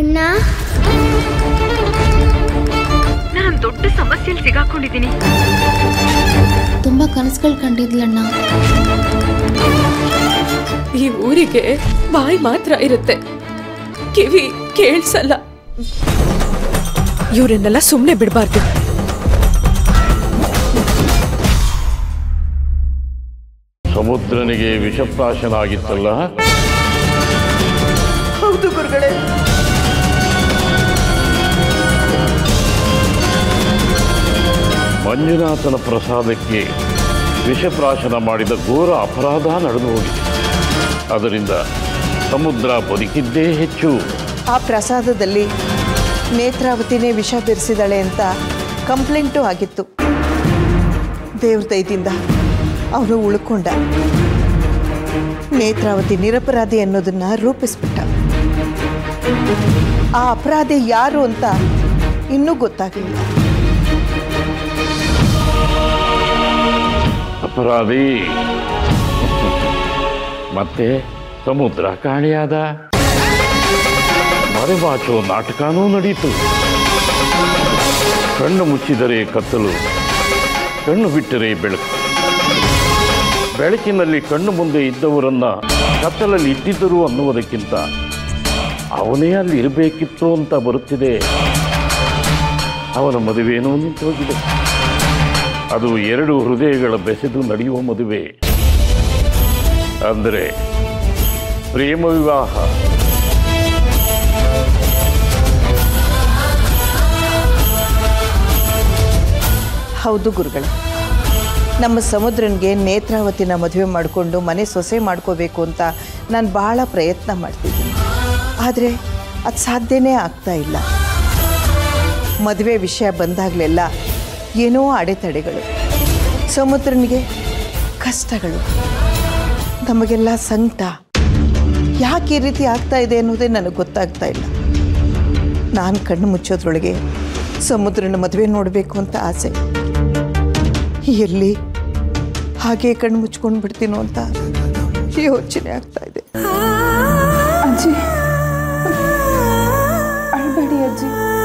ಅಣ್ಣ ನಾನು ದೊಡ್ಡ ಸಮಸ್ಯೆಯಲ್ಲಿ ಸಿಗಾಕೊಂಡಿದ್ದೀನಿ ತುಂಬಾ ಕನಸುಗಳು ಕಂಡಿದ್ಲಣ್ಣ ಈ ಊರಿಗೆ ಬಾಯಿ ಮಾತ್ರ ಇರುತ್ತೆ ಕಿವಿ ಕೇಳಿಸಲ್ಲ ಇವರನ್ನೆಲ್ಲ ಸುಮ್ಮನೆ ಬಿಡಬಾರ್ದು ಸಮುದ್ರನಿಗೆ ವಿಷಪ್ರಾಶನಾಗಿತ್ತಲ್ಲ ಹೌದು ಗುರುಗಳೇ ಮಂಜುನಾಥನ ಪ್ರಸಾದಕ್ಕೆ ವಿಷಪ್ರಾಶನ ಮಾಡಿದ ಘೋರ ಅಪರಾಧ ನಡೆದು ಹೋಗಿದೆ ಅದರಿಂದ ಸಮುದ್ರ ಬದುಕಿದ್ದೇ ಹೆಚ್ಚು ಆ ಪ್ರಸಾದದಲ್ಲಿ ನೇತ್ರಾವತಿನೇ ವಿಷ ಬೆರೆಸಿದಾಳೆ ಅಂತ ಕಂಪ್ಲೇಂಟು ಆಗಿತ್ತು ದೇವ್ರ ದಯದಿಂದ ಅವನು ಉಳ್ಕೊಂಡ ನೇತ್ರಾವತಿ ನಿರಪರಾಧಿ ಅನ್ನೋದನ್ನ ರೂಪಿಸ್ಬಿಟ್ಟ ಆ ಅಪರಾಧಿ ಯಾರು ಅಂತ ಇನ್ನೂ ಗೊತ್ತಾಗಲಿಲ್ಲ ಅಪರಾಧಿ ಮತ್ತೆ ಸಮುದ್ರ ಕಾಣಿಯಾದ ಮರೆಮಾಚೋ ನಾಟಕನೂ ನಡೀತು ಕಣ್ಣು ಮುಚ್ಚಿದರೆ ಕತ್ತಲು ಕಣ್ಣು ಬಿಟ್ಟರೆ ಬೆಳಕು ಬೆಳಕಿನಲ್ಲಿ ಕಣ್ಣು ಮುಂದೆ ಇದ್ದವರನ್ನ ಕತ್ತಲಲ್ಲಿ ಇದ್ದಿದ್ದರು ಅನ್ನುವುದಕ್ಕಿಂತ ಅವನೇ ಅಲ್ಲಿ ಇರಬೇಕಿತ್ತು ಅಂತ ಬರುತ್ತಿದೆ ಅವನ ಮದುವೆನೂ ನಿಂತು ಹೋಗಿದೆ ಅದು ಎರಡು ಹೃದಯಗಳ ಬೆಸೆದು ನಡೆಯುವ ಮದುವೆ ಅಂದರೆ ಪ್ರೇಮ ವಿವಾಹ ಹೌದು ಗುರುಗಳೇ ನಮ್ಮ ಸಮುದ್ರನ್ಗೆ ನೇತ್ರಾವತಿನ ಮದುವೆ ಮಾಡಿಕೊಂಡು ಮನೆ ಸೊಸೆ ಮಾಡ್ಕೋಬೇಕು ಅಂತ ನಾನು ಭಾಳ ಪ್ರಯತ್ನ ಮಾಡ್ತಿದ್ದೀನಿ ಆದರೆ ಅದು ಸಾಧ್ಯನೇ ಆಗ್ತಾ ಇಲ್ಲ ಮದುವೆ ವಿಷಯ ಬಂದಾಗಲೆಲ್ಲ ಏನೋ ಅಡೆತಡೆಗಳು ಸಮುದ್ರನಿಗೆ ಕಷ್ಟಗಳು ನಮಗೆಲ್ಲ ಸಂಕಟ ಯಾಕೆ ಈ ರೀತಿ ಆಗ್ತಾ ಇದೆ ಅನ್ನೋದೇ ನನಗೆ ಗೊತ್ತಾಗ್ತಾ ಇಲ್ಲ ನಾನು ಕಣ್ಣು ಮುಚ್ಚೋದ್ರೊಳಗೆ ಸಮುದ್ರನ ಮದುವೆ ನೋಡಬೇಕು ಅಂತ ಆಸೆ ಎಲ್ಲಿ ಹಾಗೆ ಕಣ್ಣು ಮುಚ್ಕೊಂಡು ಬಿಡ್ತೀನೋ ಅಂತ ಯೋಚನೆ ಆಗ್ತಾ ಇದೆ ಅಜ್ಜಿ ಅಳ್ಬೇಡಿ ಅಜ್ಜಿ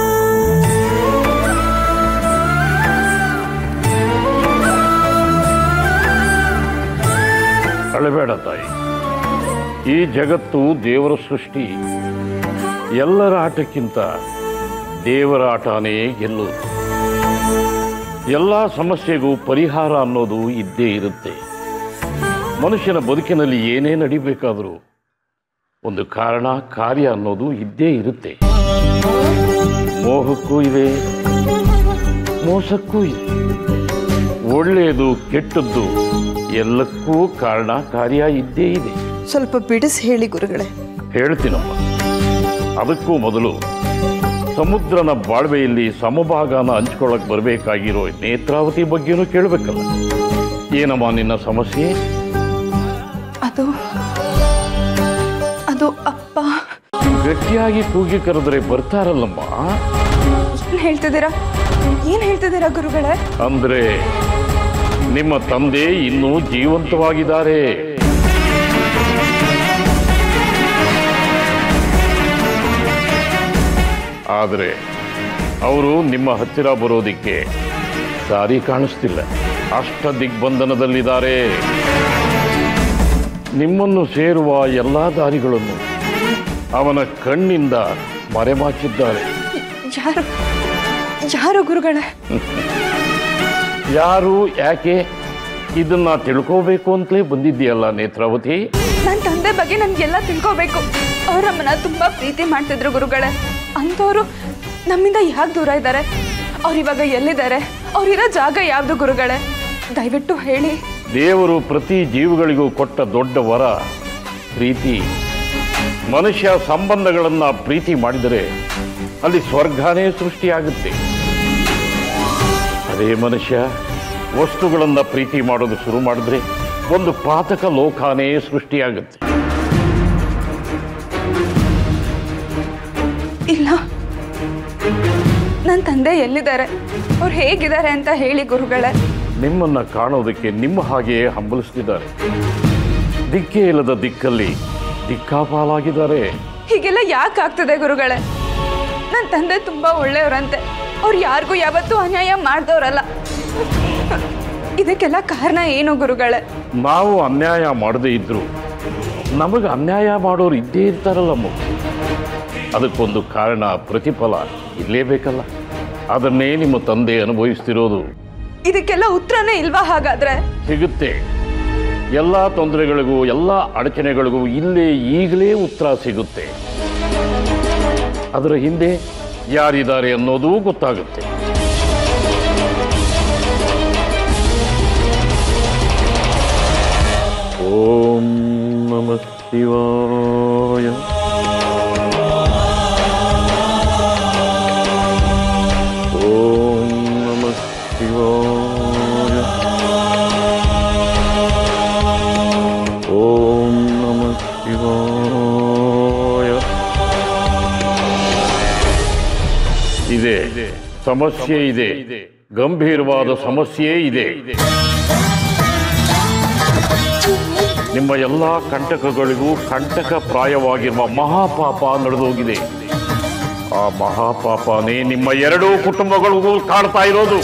ಅಳಬೇಡ ತಾಯಿ ಈ ಜಗತ್ತು ದೇವರ ಸೃಷ್ಟಿ ಎಲ್ಲರ ಆಟಕ್ಕಿಂತ ದೇವರ ಆಟನೇ ಗೆಲ್ಲುವುದು ಎಲ್ಲ ಸಮಸ್ಯೆಗೂ ಪರಿಹಾರ ಅನ್ನೋದು ಇದ್ದೇ ಇರುತ್ತೆ ಮನುಷ್ಯನ ಬದುಕಿನಲ್ಲಿ ಏನೇ ನಡಿಬೇಕಾದರೂ ಒಂದು ಕಾರಣ ಕಾರ್ಯ ಅನ್ನೋದು ಇದ್ದೇ ಇರುತ್ತೆ ಮೋಹಕ್ಕೂ ಇದೆ ಮೋಸಕ್ಕೂ ಇದೆ ಒಳ್ಳೆಯದು ಕೆಟ್ಟದ್ದು ಎಲ್ಲಕ್ಕೂ ಕಾರಣ ಕಾರ್ಯ ಇದ್ದೇ ಇದೆ ಸ್ವಲ್ಪ ಬಿಡಿಸಿ ಹೇಳಿ ಗುರುಗಳೇ ಹೇಳ್ತೀನಮ್ಮ ಅದಕ್ಕೂ ಮೊದಲು ಸಮುದ್ರನ ಬಾಳ್ವೆಯಲ್ಲಿ ಸಮಭಾಗನ ಹಂಚ್ಕೊಳ್ಳಕ್ ಬರಬೇಕಾಗಿರೋ ನೇತ್ರಾವತಿ ಬಗ್ಗೆನೂ ಕೇಳಬೇಕಲ್ಲ ಏನಮ್ಮ ನಿನ್ನ ಸಮಸ್ಯೆ ಅದು ಅದು ಅಪ್ಪ ಗಟ್ಟಿಯಾಗಿ ಕೂಗಿ ಕರೆದ್ರೆ ಬರ್ತಾರಲ್ಲಮ್ಮ ಏನ್ ಹೇಳ್ತಿದ್ದೀರಾ ಏನ್ ಹೇಳ್ತಿದ್ದೀರಾ ಗುರುಗಳೇ ಅಂದ್ರೆ ನಿಮ್ಮ ತಂದೆ ಇನ್ನೂ ಜೀವಂತವಾಗಿದ್ದಾರೆ ಆದರೆ ಅವರು ನಿಮ್ಮ ಹತ್ತಿರ ಬರೋದಿಕ್ಕೆ ದಾರಿ ಕಾಣಿಸ್ತಿಲ್ಲ ಅಷ್ಟ ದಿಗ್ಬಂಧನದಲ್ಲಿದ್ದಾರೆ ನಿಮ್ಮನ್ನು ಸೇರುವ ಎಲ್ಲ ದಾರಿಗಳನ್ನು ಅವನ ಕಣ್ಣಿಂದ ಮರೆಮಾಚಿದ್ದಾರೆ ಯಾರು ಯಾರು ಗುರುಗಳೇ ಯಾರು ಯಾಕೆ ಇದನ್ನ ತಿಳ್ಕೋಬೇಕು ಅಂತಲೇ ಬಂದಿದ್ದೀಯಲ್ಲ ನೇತ್ರಾವತಿ ನನ್ನ ತಂದೆ ಬಗ್ಗೆ ನನ್ಗೆಲ್ಲ ತಿಳ್ಕೋಬೇಕು ಅವ್ರ ನಮ್ಮನ್ನ ತುಂಬಾ ಪ್ರೀತಿ ಮಾಡ್ತಿದ್ರು ಗುರುಗಳೇ ಅಂಥವ್ರು ನಮ್ಮಿಂದ ಯಾಕೆ ದೂರ ಇದ್ದಾರೆ ಅವ್ರು ಇವಾಗ ಎಲ್ಲಿದ್ದಾರೆ ಅವ್ರಿರೋ ಜಾಗ ಯಾವ್ದು ಗುರುಗಳೇ ದಯವಿಟ್ಟು ಹೇಳಿ ದೇವರು ಪ್ರತಿ ಜೀವಿಗಳಿಗೂ ಕೊಟ್ಟ ದೊಡ್ಡ ವರ ಪ್ರೀತಿ ಮನುಷ್ಯ ಸಂಬಂಧಗಳನ್ನ ಪ್ರೀತಿ ಮಾಡಿದರೆ ಅಲ್ಲಿ ಸ್ವರ್ಗನೇ ಸೃಷ್ಟಿಯಾಗುತ್ತೆ ಅದೇ ಮನುಷ್ಯ ವಸ್ತುಗಳನ್ನ ಪ್ರೀತಿ ಮಾಡೋದು ಶುರು ಮಾಡಿದ್ರೆ ಒಂದು ಪಾತಕ ಲೋಕನೇ ಸೃಷ್ಟಿಯಾಗುತ್ತೆ ಇಲ್ಲ ನನ್ನ ತಂದೆ ಎಲ್ಲಿದ್ದಾರೆ ಅವ್ರು ಹೇಗಿದ್ದಾರೆ ಅಂತ ಹೇಳಿ ಗುರುಗಳೇ ನಿಮ್ಮನ್ನ ಕಾಣೋದಕ್ಕೆ ನಿಮ್ಮ ಹಾಗೆಯೇ ಹಂಬಲಿಸ್ತಿದ್ದಾರೆ ದಿಕ್ಕೇ ಇಲ್ಲದ ದಿಕ್ಕಲ್ಲಿ ದಿಕ್ಕಾಪಾಲಾಗಿದ್ದಾರೆ ಹೀಗೆಲ್ಲ ಯಾಕೆ ಆಗ್ತದೆ ಗುರುಗಳೇ ನನ್ನ ತಂದೆ ತುಂಬ ಒಳ್ಳೆಯವರಂತೆ ಅವ್ರು ಯಾರಿಗೂ ಯಾವತ್ತೂ ಅನ್ಯಾಯ ಮಾಡ್ದವ್ರಲ್ಲ ಇದಕ್ಕೆಲ್ಲ ಕಾರಣ ಏನು ಗುರುಗಳೇ ನಾವು ಅನ್ಯಾಯ ಮಾಡದೇ ಇದ್ರು ನಮಗೆ ಅನ್ಯಾಯ ಮಾಡೋರು ಇದ್ದೇ ಇರ್ತಾರಲ್ಲಮ್ಮ ಅದಕ್ಕೊಂದು ಕಾರಣ ಪ್ರತಿಫಲ ಇರಲೇಬೇಕಲ್ಲ ಅದನ್ನೇ ನಿಮ್ಮ ತಂದೆ ಅನುಭವಿಸ್ತಿರೋದು ಇದಕ್ಕೆಲ್ಲ ಉತ್ತರನೇ ಇಲ್ವಾ ಹಾಗಾದ್ರೆ ಸಿಗುತ್ತೆ ಎಲ್ಲ ತೊಂದರೆಗಳಿಗೂ ಎಲ್ಲ ಅಡಚಣೆಗಳಿಗೂ ಇಲ್ಲೇ ಈಗಲೇ ಉತ್ತರ ಸಿಗುತ್ತೆ ಅದರ ಹಿಂದೆ ಯಾರಿದ್ದಾರೆ ಅನ್ನೋದು ಗೊತ್ತಾಗುತ್ತೆ ಓಂ ನಮ ಶಿವಾಯ ಓಂ ನಮ ಶಿವಾಯ ಓಂ ನಮ ಶಿವಾಯ ಇದೆ ಸಮಸ್ಯೆ ಇದೆ ಗಂಭೀರವಾದ ಸಮಸ್ಯೆ ಇದೆ ನಿಮ್ಮ ಎಲ್ಲ ಕಂಟಕಗಳಿಗೂ ಕಂಟಕ ಪ್ರಾಯವಾಗಿರುವ ಮಹಾಪಾಪ ನಡೆದೋಗಿದೆ ಆ ಮಹಾಪಾಪನೇ ನಿಮ್ಮ ಎರಡೂ ಕುಟುಂಬಗಳಿಗೂ ಕಾಡ್ತಾ ಇರೋದು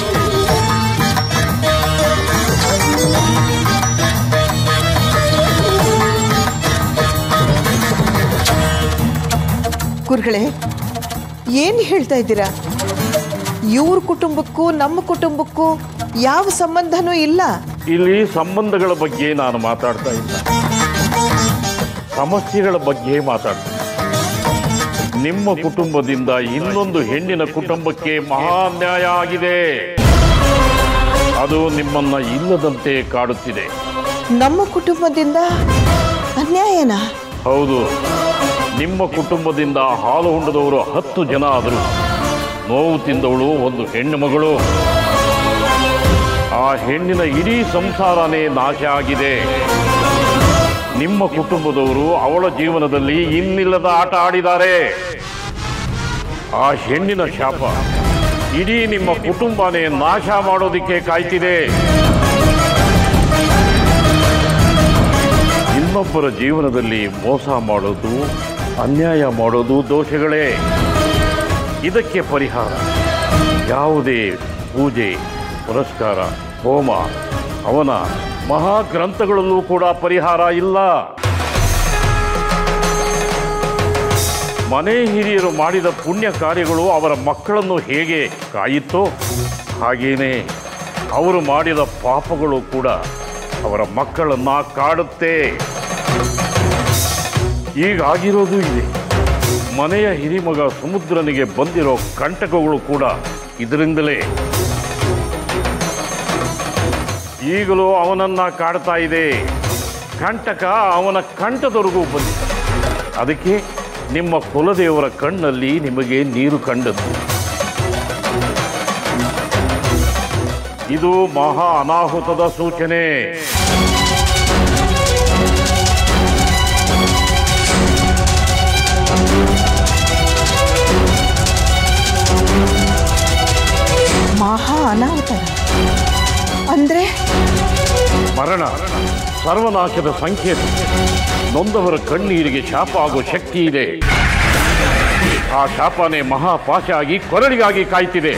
ಗುರುಗಳೇ ಏನು ಹೇಳ್ತಾ ಇದ್ದೀರಾ ಇವ್ರ ಕುಟುಂಬಕ್ಕೂ ನಮ್ಮ ಕುಟುಂಬಕ್ಕೂ ಯಾವ ಸಂಬಂಧನೂ ಇಲ್ಲ ಇಲ್ಲಿ ಸಂಬಂಧಗಳ ಬಗ್ಗೆ ನಾನು ಮಾತಾಡ್ತಾ ಇಲ್ಲ ಸಮಸ್ಯೆಗಳ ಬಗ್ಗೆ ಮಾತಾಡ್ತೀನಿ ನಿಮ್ಮ ಕುಟುಂಬದಿಂದ ಇನ್ನೊಂದು ಹೆಣ್ಣಿನ ಕುಟುಂಬಕ್ಕೆ ಮಹಾ ಅನ್ಯಾಯ ಆಗಿದೆ ಅದು ನಿಮ್ಮನ್ನ ಇಲ್ಲದಂತೆ ಕಾಡುತ್ತಿದೆ ನಮ್ಮ ಕುಟುಂಬದಿಂದ ಅನ್ಯಾಯನಾ ಹೌದು ನಿಮ್ಮ ಕುಟುಂಬದಿಂದ ಹಾಲು ಉಂಡದವರು ಹತ್ತು ಜನ ಆದರು ನೋವು ತಿಂದವಳು ಒಂದು ಹೆಣ್ಣು ಮಗಳು ಆ ಹೆಣ್ಣಿನ ಇಡೀ ಸಂಸಾರನೇ ನಾಶ ಆಗಿದೆ ನಿಮ್ಮ ಕುಟುಂಬದವರು ಅವಳ ಜೀವನದಲ್ಲಿ ಇನ್ನಿಲ್ಲದ ಆಟ ಆಡಿದ್ದಾರೆ ಆ ಹೆಣ್ಣಿನ ಶಾಪ ಇಡೀ ನಿಮ್ಮ ಕುಟುಂಬನೇ ನಾಶ ಮಾಡೋದಿಕ್ಕೆ ಕಾಯ್ತಿದೆ ಇನ್ನೊಬ್ಬರ ಜೀವನದಲ್ಲಿ ಮೋಸ ಮಾಡೋದು ಅನ್ಯಾಯ ಮಾಡೋದು ದೋಷಗಳೇ ಇದಕ್ಕೆ ಪರಿಹಾರ ಯಾವುದೇ ಪೂಜೆ ಪುರಸ್ಕಾರ ಹೋಮ ಅವನ ಮಹಾಗ್ರಂಥಗಳಲ್ಲೂ ಕೂಡ ಪರಿಹಾರ ಇಲ್ಲ ಮನೆ ಹಿರಿಯರು ಮಾಡಿದ ಪುಣ್ಯ ಕಾರ್ಯಗಳು ಅವರ ಮಕ್ಕಳನ್ನು ಹೇಗೆ ಕಾಯಿತೋ ಹಾಗೇನೆ ಅವರು ಮಾಡಿದ ಪಾಪಗಳು ಕೂಡ ಅವರ ಮಕ್ಕಳನ್ನ ಕಾಡುತ್ತೆ ಈಗಾಗಿರೋದು ಇದೆ ಮನೆಯ ಹಿರಿಮಗ ಸಮುದ್ರನಿಗೆ ಬಂದಿರೋ ಕಂಟಕಗಳು ಕೂಡ ಇದರಿಂದಲೇ ಈಗಲೂ ಅವನನ್ನ ಕಾಡ್ತಾ ಇದೆ ಕಂಟಕ ಅವನ ಕಂಠದವರೆಗೂ ಬಂದಿದೆ ಅದಕ್ಕೆ ನಿಮ್ಮ ಕುಲದೇವರ ಕಣ್ಣಲ್ಲಿ ನಿಮಗೆ ನೀರು ಕಂಡದ್ದು ಇದು ಮಹಾ ಅನಾಹುತದ ಸೂಚನೆ ಮಹಾ ಅನಾಹುತ ಅಂದ್ರೆ ಮರಣ ಸರ್ವನಾಶದ ಸಂಕೇತ ನೊಂದವರ ಕಣ್ಣೀರಿಗೆ ಶಾಪ ಆಗೋ ಶಕ್ತಿ ಇದೆ ಆ ಶಾಪನೇ ಮಹಾಪಾಶ ಆಗಿ ಕೊರಳಿಗಾಗಿ ಕಾಯ್ತಿದೆ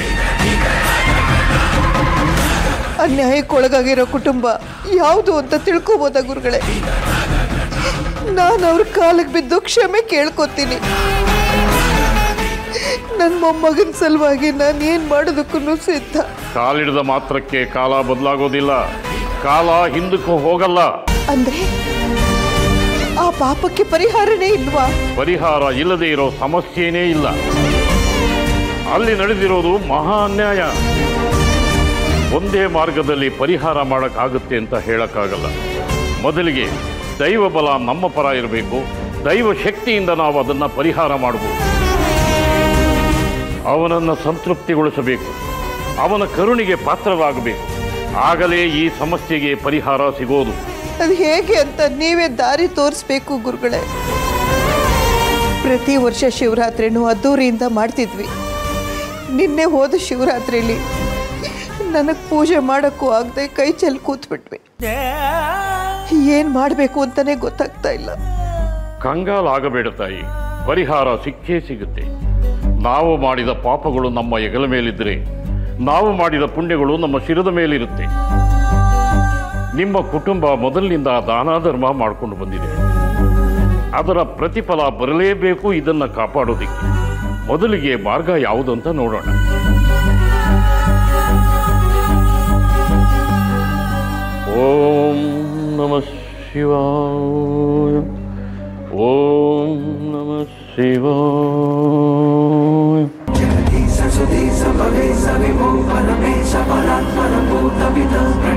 ಅನ್ಯಾಯಕ್ಕೊಳಗಾಗಿರೋ ಕುಟುಂಬ ಯಾವುದು ಅಂತ ತಿಳ್ಕೊಬೋದಾ ಗುರುಗಳೇ ನಾನು ಅವ್ರ ಕಾಲಿಗೆ ಬಿದ್ದು ಕ್ಷಮೆ ಕೇಳ್ಕೊತೀನಿ ನನ್ನ ಮೊಮ್ಮಗನ ಸಲುವಾಗಿ ನಾನು ಏನು ಮಾಡೋದಕ್ಕೂ ಸಿದ್ಧ ಕಾಲಿಡಿದ ಮಾತ್ರಕ್ಕೆ ಕಾಲ ಬದಲಾಗೋದಿಲ್ಲ ಕಾಲ ಹಿಂದಕ್ಕೂ ಹೋಗಲ್ಲ ಅಂದ್ರೆ ಆ ಪಾಪಕ್ಕೆ ಪರಿಹಾರನೇ ಇಲ್ವಾ ಪರಿಹಾರ ಇಲ್ಲದೆ ಇರೋ ಸಮಸ್ಯೆನೇ ಇಲ್ಲ ಅಲ್ಲಿ ನಡೆದಿರೋದು ಮಹಾ ಅನ್ಯಾಯ ಒಂದೇ ಮಾರ್ಗದಲ್ಲಿ ಪರಿಹಾರ ಮಾಡೋಕ್ಕಾಗುತ್ತೆ ಅಂತ ಹೇಳಕ್ಕಾಗಲ್ಲ ಮೊದಲಿಗೆ ದೈವ ಬಲ ನಮ್ಮ ಪರ ಇರಬೇಕು ದೈವ ಶಕ್ತಿಯಿಂದ ನಾವು ಅದನ್ನು ಪರಿಹಾರ ಮಾಡಬಹುದು ಅವನನ್ನು ಸಂತೃಪ್ತಿಗೊಳಿಸಬೇಕು ಅವನ ಕರುಣಿಗೆ ಪಾತ್ರರಾಗಬೇಕು ಆಗಲೇ ಈ ಸಮಸ್ಯೆಗೆ ಪರಿಹಾರ ಸಿಗೋದು ಅದು ಹೇಗೆ ಅಂತ ನೀವೇ ದಾರಿ ತೋರಿಸ್ಬೇಕು ಗುರುಗಳೇ ಪ್ರತಿ ವರ್ಷ ಶಿವರಾತ್ರಿನೂ ಅದ್ದೂರಿಯಿಂದ ಮಾಡ್ತಿದ್ವಿ ನಿನ್ನೆ ಹೋದ ಶಿವರಾತ್ರಿಲಿ ನನಗೆ ಪೂಜೆ ಮಾಡೋಕ್ಕೂ ಆಗದೆ ಕೈ ಚೆಲ್ಲಿ ಕೂತ್ಬಿಟ್ವಿ ಏನು ಮಾಡಬೇಕು ಅಂತಲೇ ಗೊತ್ತಾಗ್ತಾ ಇಲ್ಲ ಕಂಗಾಲಾಗಬೇಡ ತಾಯಿ ಪರಿಹಾರ ಸಿಕ್ಕೇ ಸಿಗುತ್ತೆ ನಾವು ಮಾಡಿದ ಪಾಪಗಳು ನಮ್ಮ ಹೆಗಲ ಮೇಲಿದ್ದರೆ ನಾವು ಮಾಡಿದ ಪುಣ್ಯಗಳು ನಮ್ಮ ಶಿರದ ಮೇಲಿರುತ್ತೆ ನಿಮ್ಮ ಕುಟುಂಬ ಮೊದಲಿನಿಂದ ದಾನ ಧರ್ಮ ಮಾಡಿಕೊಂಡು ಬಂದಿದೆ ಅದರ ಪ್ರತಿಫಲ ಬರಲೇಬೇಕು ಇದನ್ನು ಕಾಪಾಡೋದಕ್ಕೆ ಮೊದಲಿಗೆ ಮಾರ್ಗ ಯಾವುದು ಅಂತ ನೋಡೋಣ ಓಂ ನಮಃ ಶಿವಾಯ ಓಂ ನಮಃ ಶಿವಾಯ